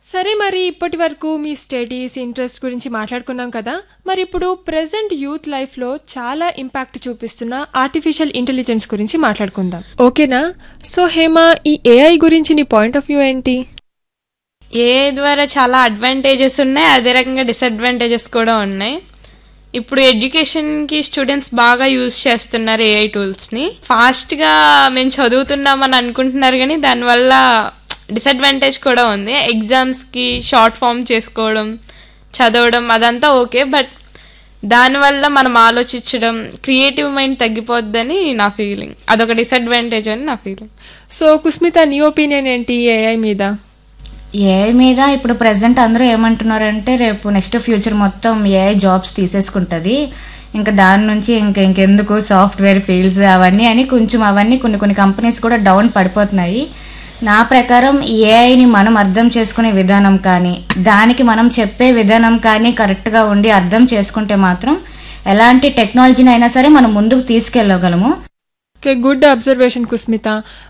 సరే మరి ఇప్పటి వరకు మీ స్టడీస్ ఇంట్రెస్ట్ గురించి మాట్లాడుకున్నాం కదా మరి ఇప్పుడు ప్రెసెంట్ యూత్ లైఫ్లో చాలా ఇంపాక్ట్ చూపిస్తున్న ఆర్టిఫిషియల్ ఇంటెలిజెన్స్ గురించి మాట్లాడుకుందాం ఓకేనా సో హేమ ఈ ఏఐ గురించి నీ పాయింట్ ఆఫ్ వ్యూ ఏంటి ఏఐ ద్వారా చాలా అడ్వాంటేజెస్ ఉన్నాయి అదే రకంగా డిసడ్వాంటేజెస్ కూడా ఉన్నాయి ఇప్పుడు ఎడ్యుకేషన్కి స్టూడెంట్స్ బాగా యూజ్ చేస్తున్నారు ఏఐ టూల్స్ని ఫాస్ట్గా మేము చదువుతున్నామని అనుకుంటున్నారు కానీ దానివల్ల డిసడ్వాంటేజ్ కూడా ఉంది ఎగ్జామ్స్కి షార్ట్ ఫామ్ చేసుకోవడం చదవడం అదంతా ఓకే బట్ దానివల్ల మనం ఆలోచించడం క్రియేటివ్ మైండ్ తగ్గిపోద్దని నా ఫీలింగ్ అదొక డిసడ్వాంటేజ్ అని నా ఫీలింగ్ సో కుస్మిత నీ ఒపీనియన్ ఏంటి ఏఐ మీద ఏఐ మీద ఇప్పుడు ప్రజెంట్ అందరూ ఏమంటున్నారంటే రేపు నెక్స్ట్ ఫ్యూచర్ మొత్తం ఏఐ జాబ్స్ తీసేసుకుంటుంది ఇంకా దాని నుంచి ఇంకా ఇంకెందుకు సాఫ్ట్వేర్ ఫీల్డ్స్ అవన్నీ అని కొంచెం అవన్నీ కొన్ని కొన్ని కంపెనీస్ కూడా డౌన్ పడిపోతున్నాయి నా ప్రకారం ఏఐని మనం అర్థం చేసుకునే విధానం కానీ దానికి మనం చెప్పే విధానం కానీ కరెక్ట్గా ఉండి అర్థం చేసుకుంటే మాత్రం ఎలాంటి టెక్నాలజీని అయినా సరే మనం ముందుకు తీసుకెళ్ళగలము ఓకే గుడ్ అబ్జర్వేషన్ కుస్మిత